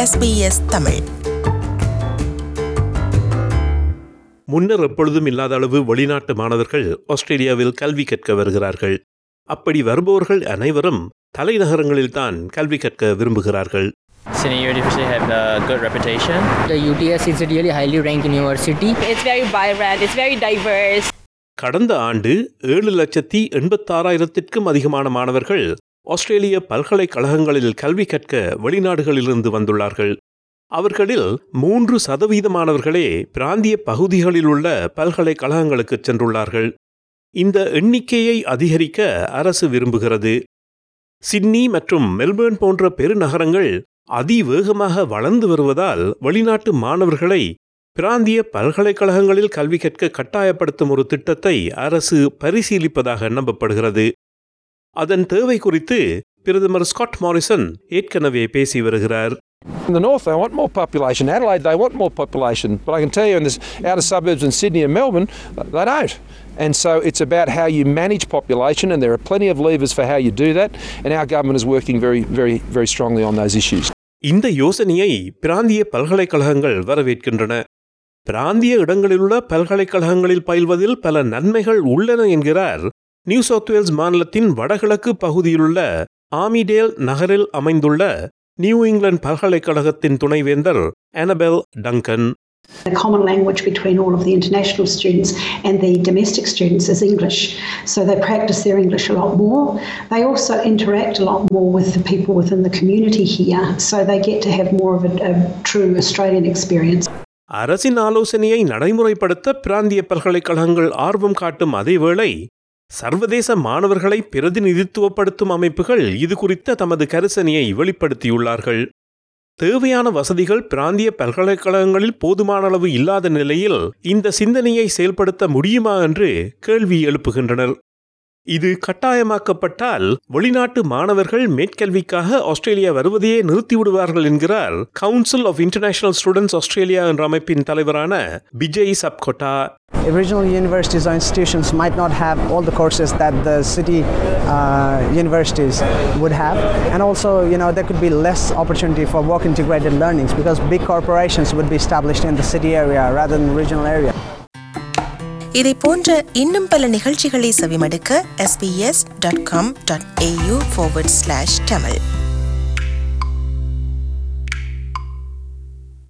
SBS Tamil முன்னர் எப்பொழுதும் இல்லாத அளவு வெளிநாட்டு மாணவர்கள் ஆஸ்திரேலியாவில் கல்வி கற்க வருகிறார்கள் அப்படி வருபவர்கள் அனைவரும் தலைநகரங்களில்தான் கல்வி கற்க விரும்புகிறார்கள் Sydney University have a good reputation. The UTS is a really highly ranked university. It's very vibrant, it's very diverse. கடந்த ஆண்டு ஏழு லட்சத்தி எண்பத்தாறாயிரத்திற்கும் அதிகமான மாணவர்கள் ஆஸ்திரேலிய பல்கலைக்கழகங்களில் கல்வி கற்க வெளிநாடுகளிலிருந்து வந்துள்ளார்கள் அவர்களில் மூன்று சதவீதமானவர்களே பிராந்திய பகுதிகளில் உள்ள பல்கலைக்கழகங்களுக்கு சென்றுள்ளார்கள் இந்த எண்ணிக்கையை அதிகரிக்க அரசு விரும்புகிறது சிட்னி மற்றும் மெல்பேர்ன் போன்ற பெருநகரங்கள் அதிவேகமாக வளர்ந்து வருவதால் வெளிநாட்டு மாணவர்களை பிராந்திய பல்கலைக்கழகங்களில் கல்வி கற்க கட்டாயப்படுத்தும் ஒரு திட்டத்தை அரசு பரிசீலிப்பதாக நம்பப்படுகிறது அதன் தேவை குறித்து பிரதமர் ஸ்காட் மாரிசன் ஏற்கனவே பேசி வருகிறார் In the north, they want more population. Adelaide, they want more population. But I can tell you, in the outer suburbs in Sydney and Melbourne, they don't. And so it's about how you manage population, and there are plenty of levers for how you do that. And our government is working very, very, very strongly on those issues. இந்த யோசனையை பிராந்திய பல்கலைக்கழகங்கள் வரவேற்கின்றன பிராந்திய இடங்களிலுள்ள பல்கலைக்கழகங்களில் பயில்வதில் பல நன்மைகள் உள்ளன என்கிறார் நியூ சவுத் வேல்ஸ் மாநிலத்தின் வடகிழக்கு பகுதியிலுள்ள ஆமிடேல் நகரில் அமைந்துள்ள நியூ இங்கிலாந்து பல்கலைக்கழகத்தின் துணைவேந்தர் Annabel Duncan The common language between all of the international students and the domestic students is English. So they practice their English a lot more. They also interact a lot more with the people within the community here. So they get to have more of a, a true Australian experience. அரசின் ஆலோசனையை நடைமுறைப்படுத்த பிராந்திய பல்கலைக்கழகங்கள் ஆர்வம் காட்டும் அதேவேளை சர்வதேச மாணவர்களை பிரதிநிதித்துவப்படுத்தும் அமைப்புகள் இது குறித்த தமது கரிசனையை வெளிப்படுத்தியுள்ளார்கள் தேவையான வசதிகள் பிராந்திய பல்கலைக்கழகங்களில் போதுமான அளவு இல்லாத நிலையில் இந்த சிந்தனையை செயல்படுத்த முடியுமா என்று கேள்வி எழுப்புகின்றனர் இது கட்டாயமாக்கப்பட்டால் வெளிநாட்டு மாணவர்கள் மேற்கல்விக்காக ஆஸ்திரேலியா வருவதையே நிறுத்திவிடுவார்கள் என்கிறார் council of international students Australia என்ற அமைப்பின் தலைவரான Bijay சப்கொட்டா Regional universities or institutions might not have all the courses that the city uh, universities would have, and also, you know, there could be less opportunity for work integrated learnings because big corporations would be established in the city area rather than regional area. இதை போன்ற இன்னும் பல நிகழ்ச்சிகளை செவிமடுக்க sbs.com.au forward slash tamil